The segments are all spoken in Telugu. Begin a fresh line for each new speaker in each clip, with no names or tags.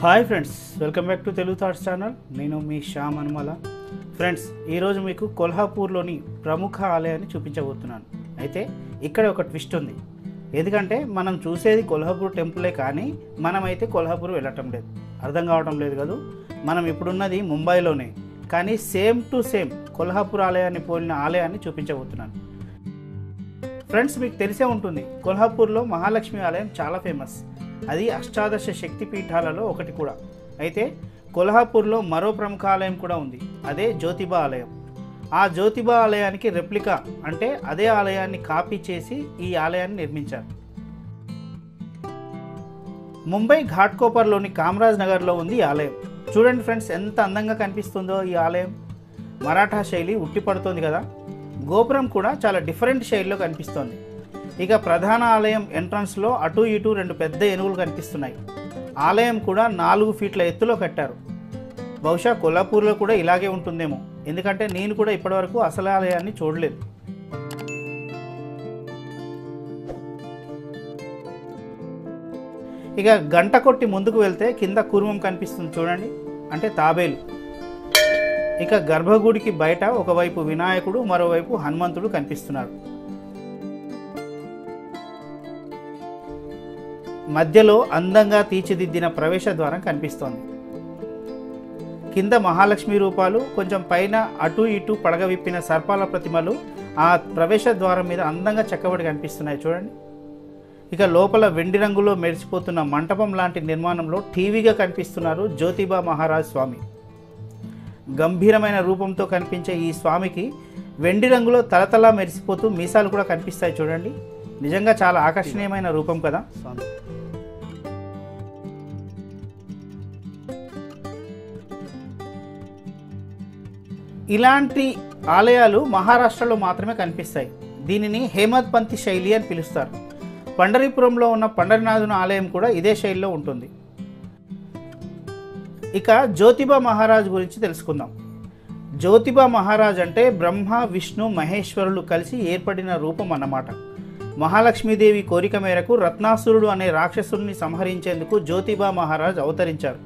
hi friends welcome back to Telugu thoughts channel నేను మీ శ్యామ్ అనుమల ఫ్రెండ్స్ ఈరోజు మీకు కొల్హాపూర్లోని ప్రముఖ ఆలయాన్ని చూపించబోతున్నాను అయితే ఇక్కడ ఒక ట్విస్ట్ ఉంది ఎందుకంటే మనం చూసేది కొల్హాపూర్ టెంపులే కానీ మనమైతే కొల్హాపూర్ వెళ్ళటం లేదు అర్థం కావటం లేదు కదా మనం ఇప్పుడున్నది ముంబైలోనే కానీ సేమ్ టు సేమ్ కొల్హాపూర్ ఆలయాన్ని పోలిన ఆలయాన్ని చూపించబోతున్నాను ఫ్రెండ్స్ మీకు తెలిసే ఉంటుంది కొల్హాపూర్లో మహాలక్ష్మి ఆలయం చాలా ఫేమస్ అది అష్టాదశ శక్తి పీఠాలలో ఒకటి కూడా అయితే కొల్హాపూర్లో మరో ప్రముఖ ఆలయం కూడా ఉంది అదే జ్యోతిబా ఆలయం ఆ జ్యోతిబా ఆలయానికి రెప్లికా అంటే అదే ఆలయాన్ని కాపీ చేసి ఈ ఆలయాన్ని నిర్మించారు ముంబై ఘాట్కోపర్లోని కామరాజ్ నగర్లో ఉంది ఈ ఆలయం చూడండి ఫ్రెండ్స్ ఎంత అందంగా కనిపిస్తుందో ఈ ఆలయం మరాఠా శైలి ఉట్టిపడుతోంది కదా గోపురం కూడా చాలా డిఫరెంట్ శైలిలో కనిపిస్తోంది ఇక ప్రధాన ఆలయం ఎంట్రన్స్లో అటు ఇటు రెండు పెద్ద ఏనుగులు కనిపిస్తున్నాయి ఆలయం కూడా నాలుగు ఫీట్ల ఎత్తులో కట్టారు బహుశా కొల్లాపూర్లో కూడా ఇలాగే ఉంటుందేమో ఎందుకంటే నేను కూడా ఇప్పటివరకు అసలు ఆలయాన్ని చూడలేదు ఇక గంట కొట్టి ముందుకు వెళ్తే కింద కుర్మం కనిపిస్తుంది చూడండి అంటే తాబేలు ఇక గర్భగుడికి బయట ఒకవైపు వినాయకుడు మరోవైపు హనుమంతుడు కనిపిస్తున్నారు మధ్యలో అందంగా తీర్చిదిద్దిన ప్రవేశ ద్వారం కనిపిస్తోంది కింద మహాలక్ష్మి రూపాలు కొంచెం పైన అటు ఇటు పడగ విప్పిన సర్పాల ప్రతిమలు ఆ ప్రవేశ ద్వారం మీద అందంగా చెక్కబడి కనిపిస్తున్నాయి చూడండి ఇక లోపల వెండి రంగులో మెరిసిపోతున్న మంటపం లాంటి నిర్మాణంలో టీవీగా కనిపిస్తున్నారు జ్యోతిబా మహారాజ్ స్వామి గంభీరమైన రూపంతో కనిపించే ఈ స్వామికి వెండి రంగులో తలతలా మెరిసిపోతూ మీసాలు కూడా కనిపిస్తాయి చూడండి నిజంగా చాలా ఆకర్షణీయమైన రూపం కదా స్వామి ఇలాంటి ఆలయాలు మహారాష్ట్రలో మాత్రమే కనిపిస్తాయి దీనిని హేమద్ పంతి శైలి అని పిలుస్తారు పండరీపురంలో ఉన్న పండరినాథుని ఆలయం కూడా ఇదే శైలిలో ఉంటుంది ఇక జ్యోతిబా మహారాజ్ గురించి తెలుసుకుందాం జ్యోతిబా మహారాజ్ అంటే బ్రహ్మ విష్ణు మహేశ్వరులు కలిసి ఏర్పడిన రూపం అన్నమాట మహాలక్ష్మీదేవి కోరిక మేరకు రత్నాసురుడు అనే రాక్షసుడిని సంహరించేందుకు జ్యోతిబా మహారాజ్ అవతరించారు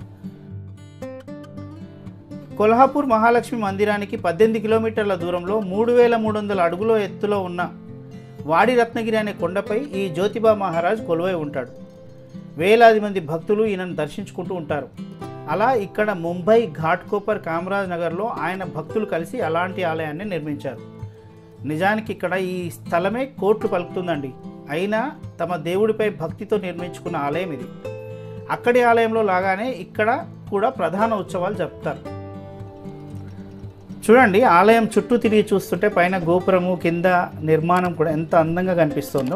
కొల్హాపూర్ మహాలక్ష్మి మందిరానికి పద్దెనిమిది కిలోమీటర్ల దూరంలో మూడు వేల మూడు వందల అడుగుల ఎత్తులో ఉన్న వాడి రత్నగిరి అనే కొండపై ఈ జ్యోతిబా మహారాజ్ కొలువై ఉంటాడు వేలాది మంది భక్తులు ఈయనను దర్శించుకుంటూ ఉంటారు అలా ఇక్కడ ముంబై ఘాట్కోపర్ కామరాజ్ నగర్లో ఆయన భక్తులు కలిసి అలాంటి ఆలయాన్ని నిర్మించారు నిజానికి ఇక్కడ ఈ స్థలమే కోట్లు పలుకుతుందండి అయినా తమ దేవుడిపై భక్తితో నిర్మించుకున్న ఆలయం ఇది అక్కడి ఆలయంలో లాగానే ఇక్కడ కూడా ప్రధాన ఉత్సవాలు జరుపుతారు చూడండి ఆలయం చుట్టూ తిరిగి చూస్తుంటే పైన గోపురము కింద నిర్మాణం కూడా ఎంత అందంగా కనిపిస్తుందో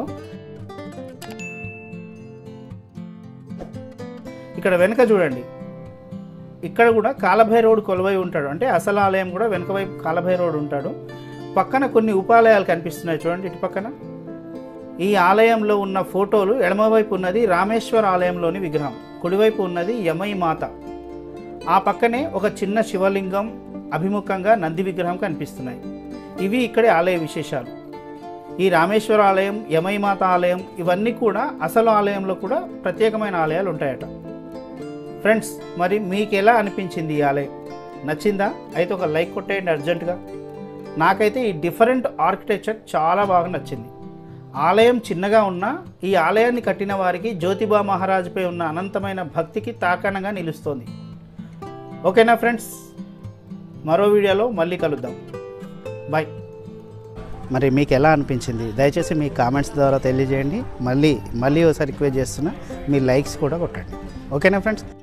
ఇక్కడ వెనుక చూడండి ఇక్కడ కూడా కాలభైరవుడు కొలువై ఉంటాడు అంటే అసలు ఆలయం కూడా వెనుక వైపు కాలభైరవుడు ఉంటాడు పక్కన కొన్ని ఉపాలయాలు కనిపిస్తున్నాయి చూడండి ఇటు పక్కన ఈ ఆలయంలో ఉన్న ఫోటోలు ఎడమవైపు ఉన్నది రామేశ్వర ఆలయంలోని విగ్రహం కుడివైపు ఉన్నది యమై మాత ఆ పక్కనే ఒక చిన్న శివలింగం అభిముఖంగా నంది విగ్రహం కనిపిస్తున్నాయి ఇవి ఇక్కడి ఆలయ విశేషాలు ఈ రామేశ్వర ఆలయం యమైమాత ఆలయం ఇవన్నీ కూడా అసలు ఆలయంలో కూడా ప్రత్యేకమైన ఆలయాలు ఉంటాయట ఫ్రెండ్స్ మరి మీకు ఎలా అనిపించింది ఈ ఆలయం నచ్చిందా అయితే ఒక లైక్ కొట్టేయండి అర్జెంటుగా నాకైతే ఈ డిఫరెంట్ ఆర్కిటెక్చర్ చాలా బాగా నచ్చింది ఆలయం చిన్నగా ఉన్నా ఈ ఆలయాన్ని కట్టిన వారికి జ్యోతిబా మహారాజుపై ఉన్న అనంతమైన భక్తికి తార్కాణంగా నిలుస్తోంది ఓకేనా ఫ్రెండ్స్ మరో వీడియోలో మళ్ళీ కలుద్దాం బాయ్ మరి మీకు ఎలా అనిపించింది దయచేసి మీ కామెంట్స్ ద్వారా తెలియజేయండి మళ్ళీ మళ్ళీ ఒకసారి రిక్వెస్ట్ చేస్తున్నా మీ లైక్స్ కూడా కొట్టండి ఓకేనా ఫ్రెండ్స్